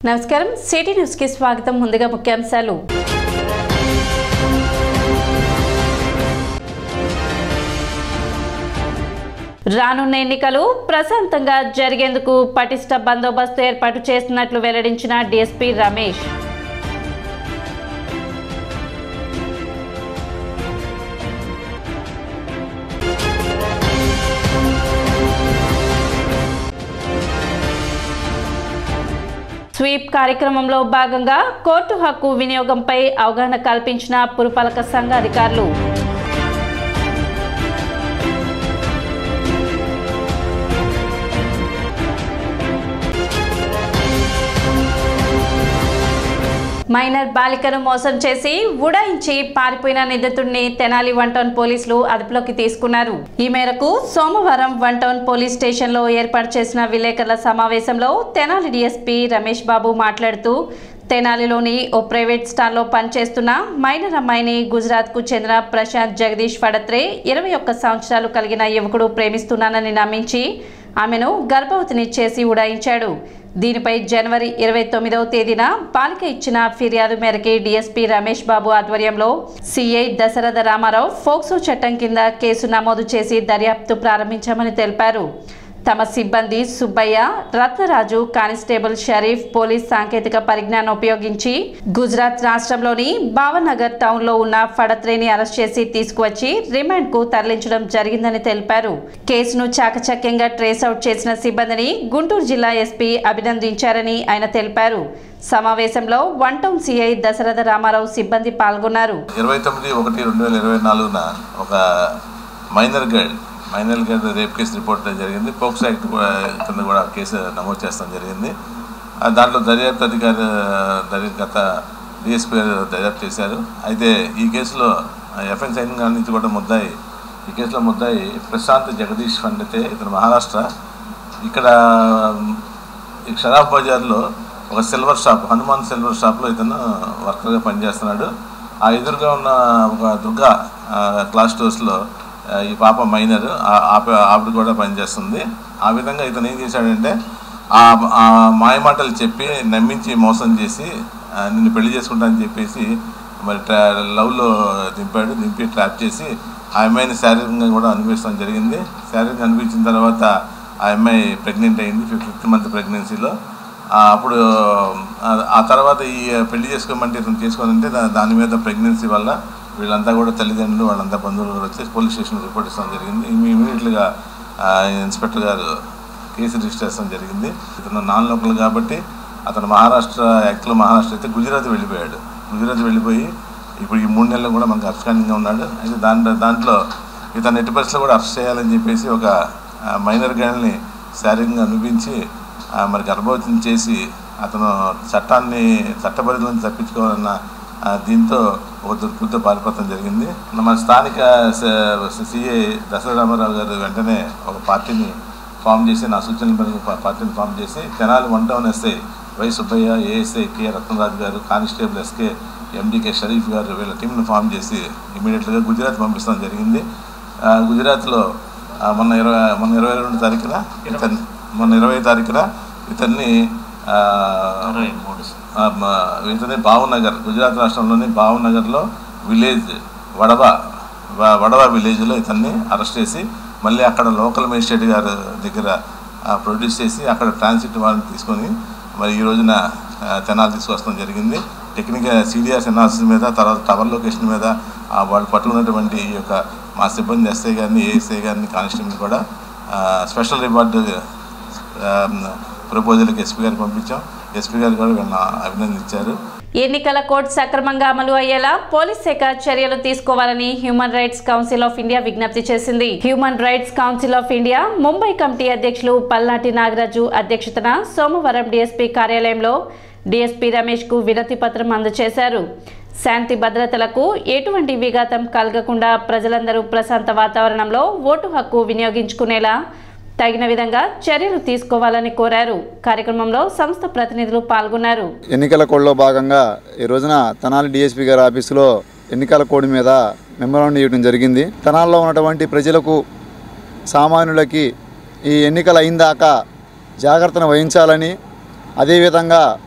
నమస్కారం city news కి స్వాగతం ముందుగా ముఖ్యాంశాలు రానున్న ఎన్నికలు ప్రశాంతంగా జరిగేందుకు పటిష్ట బందోబస్తు ఏర్పాటు చేస్తున్నట్లు వెల్లడించిన డీఎస్పీ రమేష్ స్వీప్ కార్యక్రమంలో భాగంగా కోర్టు హక్కు వినియోగంపై అవగాహన కల్పించిన పురపాలక సంఘ అధికారులు మైనర్ బాలికను మోసం చేసి ఉడాయించి పారిపోయిన నిందితుడిని తెనాలి వన్ టౌన్ పోలీసులు అదుపులోకి తీసుకున్నారు ఈ మేరకు సోమవారం వన్ టౌన్ పోలీస్ స్టేషన్లో ఏర్పాటు చేసిన విలేకరుల సమావేశంలో తెనాలి డీఎస్పీ రమేష్ బాబు మాట్లాడుతూ తెనాలిలోని ఓ ప్రైవేట్ స్టాల్లో పనిచేస్తున్న మైనర్ అమ్మాయిని గుజరాత్కు చెందిన ప్రశాంత్ జగదీష్ ఫడత్రే ఇరవై ఒక్క సంవత్సరాలు కలిగిన యువకుడు ప్రేమిస్తున్నానని నమ్మించి ఆమెను గర్భవతిని చేసి ఉడాయించాడు దీనిపై జనవరి ఇరవై తొమ్మిదవ తేదీన బాలిక ఇచ్చిన ఫిర్యాదు మేరకి డీఎస్పీ రమేష్ బాబు ఆధ్వర్యంలో సిఐ దశరథ రామారావు ఫోక్సో చట్టం కింద కేసు నమోదు చేసి దర్యాప్తు ప్రారంభించామని తెలిపారు తమ సిబ్బంది సుబ్బయ్య రత్నరాజు కానిస్టేబుల్ షరీఫ్ పోలీస్ సాంకేతిక పరిజ్ఞానం ఉపయోగించి గుజరాత్ రాష్ట్రంలోని భావనగర్ టౌన్లో ఉన్న ఫడత్రేని అరెస్ట్ చేసి తీసుకువచ్చి రిమాండ్కు తరలించడం జరిగిందని తెలిపారు కేసును చాకచక్యంగా ట్రేస్ అవుట్ చేసిన సిబ్బందిని గుంటూరు జిల్లా ఎస్పీ అభినందించారని ఆయన తెలిపారు సమావేశంలో one town CI Dasaratha Ramarao సిబ్బంది పాల్గొన్నారు ఇరవై తొమ్మిది ఒకటి రెండు వేల ఇరవై నాలుగున ఒక minor girl minor girl rape case report జరిగింది పోక్సో యాక్ట్ కూడా కింద కూడా కేసు నమోదు చేస్తాం జరిగింది ఆ దాంట్లో దర్యాప్తు అధికారి దర్యా గత డిఎస్పీ గారు దర్యాప్తు చేశారు అయితే ఈ కేసులో ఎఫ్ఎన్ సైన్ గారి నుంచి కూడా ముద్దాయి ఈ కేసులో ముద్దాయి ప్రశాంత్ జగదీష్ పండితే ఇతను మహారాష్ట్ర ఇక్కడ ఈ షరాఫ్ బజార్లో ఒక సిల్వర్ షాప్ హనుమాన్ సిల్వర్ షాప్లో ఇతను వర్కర్గా పనిచేస్తున్నాడు ఆ ఎదురుగా ఉన్న ఒక దుర్గా ఆ, క్లాస్ స్టోర్స్లో ఆ, ఈ పాప మైనర్ ఆ- ఆప- ఆవిడ కూడా పనిచేస్తుంది ఆ విధంగా ఇతను ఏం చేశాడంటే ఆ ఆ మాయమాటలు చెప్పి నమ్మించి మోసం చేసి ఆ, నిన్ను పెళ్లి చేసుకుంటా అని చెప్పేసి మరి ట్రా లవ్లో దింపాడు దింపి ట్రాప్ చేసి ఆ అమ్మాయిని శారీరకంగా కూడా అనిపిస్తాం జరిగింది శారీరకంగా అనిపించిన తర్వాత ఆ అమ్మాయి ప్రెగ్నెంట్ అయింది ఫిఫ్త్ మంత్ ప్రెగ్నెన్సీలో ఆ, అప్పుడు ఆ- ఆ తర్వాత ఈ పెళ్లి చేసుకోమంటే ఇతను చేసుకోనంటే దా- దాని మీద ప్రెగ్నెన్సీ వల్ల వీళ్ళంతా కూడా తల్లిదండ్రులు వాళ్ళంతా బంధువులు కూడా వచ్చేసి పోలీస్ స్టేషన్ రిపోర్ట్ ఇస్తాం జరిగింది ఇమి- ఇమీడియట్గా ఆ, ఇన్స్పెక్టర్ గారు కేసు రిజిస్టర్ చేస్తాం జరిగింది ఇతను నాన్ లోకల్ కాబట్టి అతను మహారాష్ట్ర యాక్చువల్ మహారాష్ట్ర అయితే గుజరాత్ వెళ్ళిపోయాడు గుజరాత్ వెళ్ళిపోయి ఇప్పుడు ఈ మూడు నెలలు కూడా మనకు అఫ్ఘానిగా ఉన్నాడు అయితే దాంట్లో దాంట్లో ఇతను ఎట్టి పరిస్థితుల్లో కూడా అరెస్ట్ చేయాలని చెప్పేసి ఒక ఆ, మైనర్ గర్ల్ని శారీరకంగా అనిపించి ఆ, మరి గర్భవతిని చేసి అతను చట్టాన్ని చట్టపరిధి నుంచి తప్పించుకోవాలన్న ఆ, దీంతో ఒక దుర్బుద్ధితో పారిపోవడం జరిగింది మన స్థానిక సిఐ దశరథరామారావు గారు వెంటనే ఒక పార్టీని ఫామ్ చేసి నా సూచనల మేరకు పా- పార్టీని ఫామ్ చేసి Tenali one town SI Y Subbaiah ASI K Ratnaraju garu constable SK ఎండికే Sharif గారు వీళ్ళ టీంను ఫామ్ చేసి ఇమీడియట్గా గుజరాత్ పంపిస్తాం జరిగింది ఆ, గుజరాత్లో ఆ, మొన్న ఇరవై మొన్న ఇరవై రెండు తారీఖున ఇతన్ని మొన్న ఇరవై తారీఖున ఇతన్ని ఆ, ఆ, మ- ఇతని భావనగర్ గుజరాత్ రాష్ట్రంలోని భావనగర్లో విలేజ్ వడవ వ- వడవ విలేజ్లో ఇతన్ని అరెస్ట్ చేసి మళ్ళీ అక్కడ లోకల్ మేజిస్ట్రేట్ గారి దగ్గర ఆ, ప్రొడ్యూస్ చేసి అక్కడ ట్రాన్సిట్ వారెంట్ తీసుకొని మరి ఈ రోజున ఆ, తెనాలి తీసుకొస్తాం జరిగింది టెక్నికల్ సీడిఆర్స్ ఎనాలిసిస్ మీద తర్వాత టవర్ లొకేషన్ మీద ఆ, వాళ్ళు పట్టుకున్నటువంటి ఈ యొక్క మా సిబ్బంది ఎస్ఐ గారిని ఏఎస్ఐ గారిని కానిస్టేబుల్ కూడా ఆ, స్పెషల్ రివార్డు ఆ, ప్రపోజల్కి ఎస్పీ గారికి పంపించాం ఎస్పీ గారు కూడా వీళ్ళని అభినందించారు ఎన్నికల కోడ్ సక్రమంగా అమలు అయ్యేలా పోలీస్ శాఖ చర్యలు తీసుకోవాలని human rights council of India విజ్ఞప్తి చేసింది human rights council of India Mumbai committee అధ్యక్షులు పల్నాటి నాగరాజు అధ్యక్షతన సోమవారం డీఎస్పీ కార్యాలయంలో డీఎస్పీ రమేష్ కు వినతి పత్రం అందజేశారు శాంతి భద్రతలకు ఎటువంటి విఘాతం కలగకుండా ప్రజలందరూ ప్రశాంత వాతావరణంలో ఓటు హక్కు వినియోగించుకునేలా తగిన విధంగా చర్యలు తీసుకోవాలని కోరారు కార్యక్రమంలో సంస్థ ప్రతినిధులు పాల్గొన్నారు ఎన్నికల కోడ్లో భాగంగా ఈ రోజున తెనాలి డిఎస్పీ గారి ఆఫీసులో ఎన్నికల కోడ్ మీద మెమరాండం ఇవ్వడం జరిగింది తెనాల్లో ఉన్నటువంటి ప్రజలకు సామాన్యులకి ఈ ఎన్నికలు అయిన దాకా జాగ్రత్తను వహించాలని అదేవిధంగా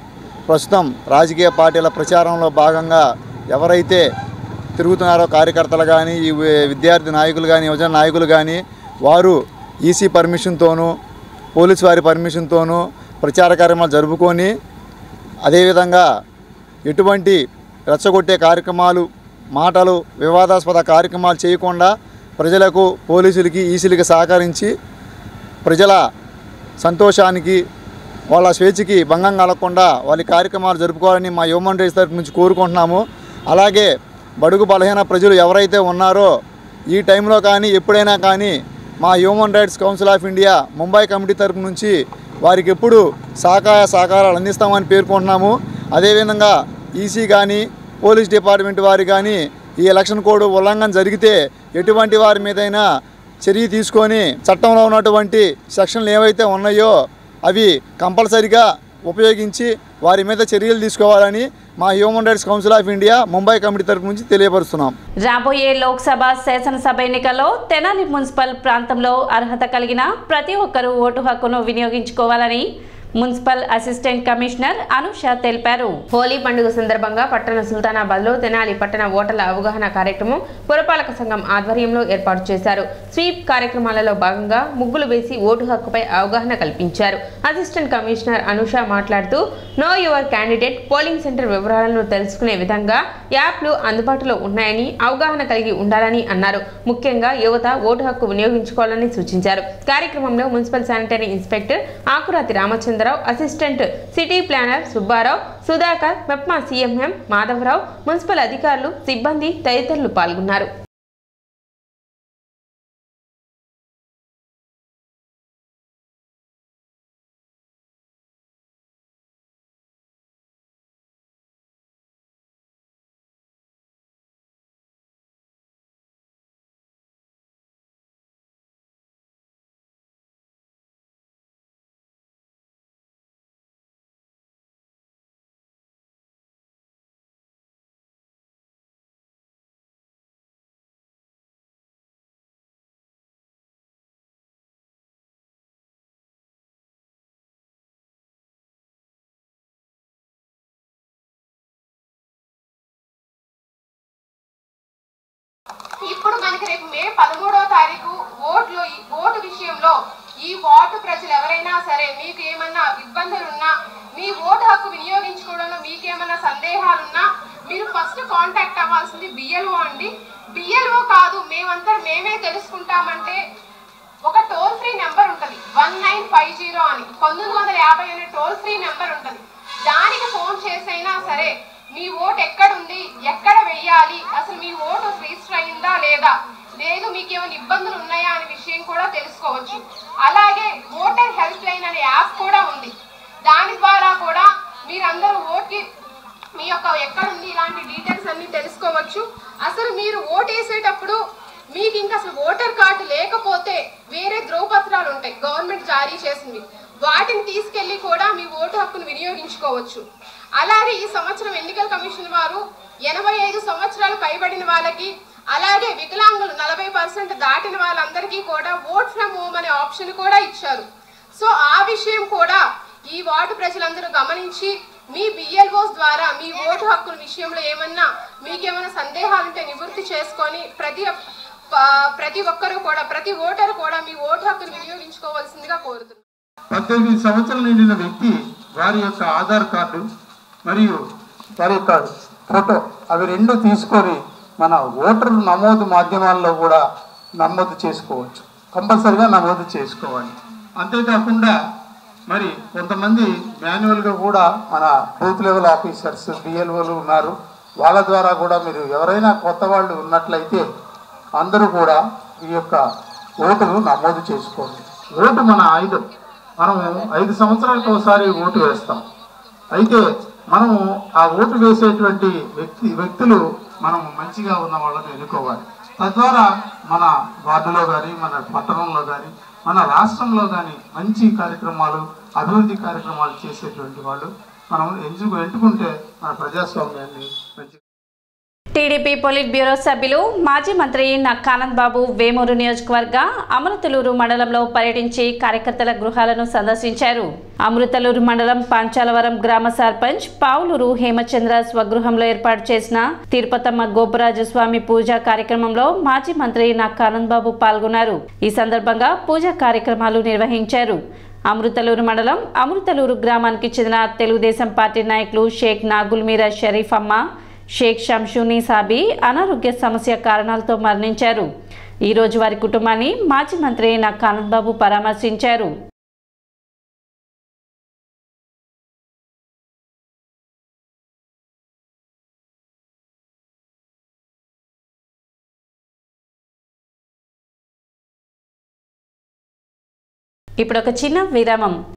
ప్రస్తుతం రాజకీయ పార్టీల ప్రచారంలో భాగంగా ఎవరైతే తిరుగుతున్నారో కార్యకర్తలు కానీ ఈ వి- విద్యార్థి నాయకులు కానీ యువజన నాయకులు కానీ వారు ఈసీ పర్మిషన్తోనూ పోలీసు వారి పర్మిషన్తోనూ ప్రచార కార్యక్రమాలు జరుపుకొని అదేవిధంగా ఎటువంటి రెచ్చగొట్టే కార్యక్రమాలు మాటలు వివాదాస్పద కార్యక్రమాలు చేయకుండా ప్రజలకు పోలీసులకి ఈసీలకి సహకరించి ప్రజల సంతోషానికి వాళ్ళ స్వేచ్ఛకి భంగం కలగకుండా వాళ్ళ కార్యక్రమాలు జరుపుకోవాలని మా హ్యూమన్ రైట్స్ తరఫు నుంచి కోరుకుంటున్నాము అలాగే బడుగు బలహీన ప్రజలు ఎవరైతే ఉన్నారో ఈ టైంలో కానీ ఎప్పుడైనా కానీ మా human rights council of India Mumbai committee తరపు నుంచి వారికి ఎప్పుడు సహకార సహకారాలు అందిస్తామని పేర్కొంటున్నాము అదేవిధంగా ఈసీ కానీ పోలీస్ డిపార్ట్మెంట్ వారు కానీ ఈ ఎలక్షన్ కోడ్ ఉల్లంఘన జరిగితే ఎటువంటి వారి మీదైనా చర్య తీసుకొని చట్టంలో ఉన్నటువంటి సెక్షన్లు ఏవైతే ఉన్నాయో అవి కంపల్సరిగా ఉపయోగించి వారి మీద చర్యలు తీసుకోవాలని మా human rights council of India Mumbai committee తరపు నుంచి తెలియపరుస్తున్నాం రాబోయే లోక్సభ శాసనసభ ఎన్నికల్లో తెనాలి మున్సిపల్ ప్రాంతంలో అర్హత కలిగిన ప్రతి ఒక్కరూ ఓటు హక్కును వినియోగించుకోవాలని మున్సిపల్ అసిస్టెంట్ కమిషనర్ అనుష తెలిపారు హోలీ పండుగ సందర్భంగా పట్టణ సుల్తానాబాద్లో తెనాలి పట్టణ ఓటర్ల అవగాహన కార్యక్రమం పురపాలక సంఘం ఆధ్వర్యంలో ఏర్పాటు చేశారు స్వీప్ కార్యక్రమాలలో భాగంగా ముగ్గులు వేసి ఓటు హక్కుపై అవగాహన కల్పించారు అసిస్టెంట్ కమిషనర్ అనుష మాట్లాడుతూ know your candidate polling centre వివరాలను తెలుసుకునే విధంగా యాప్లు అందుబాటులో ఉన్నాయని అవగాహన కలిగి ఉండాలని అన్నారు ముఖ్యంగా యువత ఓటు హక్కు వినియోగించుకోవాలని సూచించారు కార్యక్రమంలో municipal sanitary inspector Akurati Ramachandrarao assistant city planner Subbarao Sudhakar MEPMA CMM Madhavarao municipal అధికారులు సిబ్బంది తదితరులు పాల్గొన్నారు ఇప్పుడు మనకి రేపు మే పదమూడవ తారీఖు ఓట్లు ఓటు విషయంలో ఈ ఓటు ప్రజలు ఎవరైనా సరే మీకు ఏమన్నా ఇబ్బందులున్నా మీ ఓటు హక్కు వినియోగించుకోవడంలో మీకేమన్నా సందేహాలున్నా మీరు ఫస్ట్ కాంటాక్ట్ అవ్వాల్సింది బిఎల్ఓ అండి బిఎల్ఓ కాదు మేమంతా మేమే తెలుసుకుంటామంటే ఒక టోల్ ఫ్రీ నెంబర్ ఉంటుంది వన్ నైన్ ఫైవ్ జీరో అని పంతొమ్మిది వందల యాభై అనే టోల్ ఫ్రీ నెంబర్ ఉంటుంది దానికి ఫోన్ చేసైనా సరే మీ ఓటు ఎక్కడ ఉంది ఎక్కడ వెయ్యాలి అసలు మీ ఓటు రిజిస్టర్ అయిందా లేదా లేదు మీకు ఏమైనా ఇబ్బందులు ఉన్నాయా అనే విషయం కూడా తెలుసుకోవచ్చు అలాగే ఓటర్ హెల్ప్ లైన్ అనే యాప్ కూడా ఉంది దాని ద్వారా కూడా మీరందరూ ఓట్కి మీ యొక్క ఎక్కడుంది ఇలాంటి డీటెయిల్స్ అన్ని తెలుసుకోవచ్చు అసలు మీరు ఓట్ వేసేటప్పుడు మీకు ఇంకా అసలు ఓటర్ కార్డు లేకపోతే వేరే ధ్రువపత్రాలు ఉంటాయి గవర్నమెంట్ జారీ చేసింది వాటిని తీసుకెళ్లి కూడా మీ ఓటు హక్కును వినియోగించుకోవచ్చు అలాగే ఈ సంవత్సరం ఎన్నికల కమిషన్ వారు ఎనభై ఐదు సంవత్సరాలు పైబడిన వాళ్ళకి అలాగే వికలాంగులు నలభై పర్సెంట్ దాటిన వాళ్ళందరికీ కూడా ఓట్ ఫ్రమ్ హోమ్ అనే ఆప్షన్ కూడా ఇచ్చారు సో ఆ విషయం కూడా ఈ వార్డు ప్రజలందరూ గమనించి మీ బిఎల్ఓస్ ద్వారా మీ ఓటు హక్కుల విషయంలో ఏమన్నా మీకేమైనా సందేహాలుంటే నివృత్తి చేసుకొని ప్రతి ఒక్క- ప- ప్రతి ఒక్కరూ కూడా ప్రతి ఓటరు కూడా మీ ఓటు హక్కును వినియోగించుకోవాల్సిందిగా కోరుతున్నాను పద్దెనిమిది సంవత్సరాలు నిండిన వ్యక్తి వారి యొక్క ఆధార్ కార్డు మరియు వారి యొక్క ఫోటో అవి రెండు తీసుకొని మన ఓటర్ నమోదు మాధ్యమాల్లో కూడా నమోదు చేసుకోవచ్చు కంపల్సరిగా నమోదు చేసుకోవాలి అంతేకాకుండా మరి కొంతమంది మాన్యువల్గా కూడా మన బూత్ లెవెల్ ఆఫీసర్స్ బిఎల్ఓలు ఉన్నారు వాళ్ళ ద్వారా కూడా మీరు ఎవరైనా కొత్త వాళ్ళు ఉన్నట్లయితే అందరూ కూడా ఈ యొక్క ఓటును నమోదు చేసుకోండి ఓటు మన ఆయుధం మనము ఐదు సంవత్సరాలకు ఒకసారి ఓటు వేస్తాం అయితే మనము ఆ ఓటు వేసేటువంటి వ్యక్తి వ్యక్తులు మనం మంచిగా ఉన్న వాళ్ళని ఎన్నుకోవాలి తద్వారా మన వార్డులో కానీ మన పట్టణంలో కానీ మన రాష్ట్రంలో కానీ మంచి కార్యక్రమాలు అభివృద్ధి కార్యక్రమాలు చేసేటువంటి వాళ్ళు మనం ఎంచుకు ఎంచుకుంటే మన ప్రజాస్వామ్యాన్ని మంచి టీడీపీ పొలిట్ బ్యూరో సభ్యులు మాజీ మంత్రి నక్కానంద్ బాబు వేమూరు నియోజకవర్గ అమృతలూరు మండలంలో పర్యటించి కార్యకర్తల గృహాలను సందర్శించారు అమృతలూరు మండలం పాంచాలవరం గ్రామ సర్పంచ్ పావులూరు హేమచంద్ర స్వగృహంలో ఏర్పాటు చేసిన తిరుపతమ్మ గోపరాజు స్వామి పూజా కార్యక్రమంలో మాజీ మంత్రి నక్కానంద్ బాబు పాల్గొన్నారు ఈ సందర్భంగా పూజా కార్యక్రమాలు నిర్వహించారు అమృతలూరు మండలం అమృతలూరు గ్రామానికి చెందిన తెలుగుదేశం పార్టీ నాయకులు షేక్ నాగుల్ మీరా షరీఫ్ అమ్మ షేక్ షంషూని సాబి అనారోగ్య సమస్య కారణాలతో మరణించారు ఈ రోజు వారి కుటుంబాన్ని మాజీ మంత్రి నక్కానంద్ బాబు పరామర్శించారు ఇప్పుడు ఒక చిన్న విరామం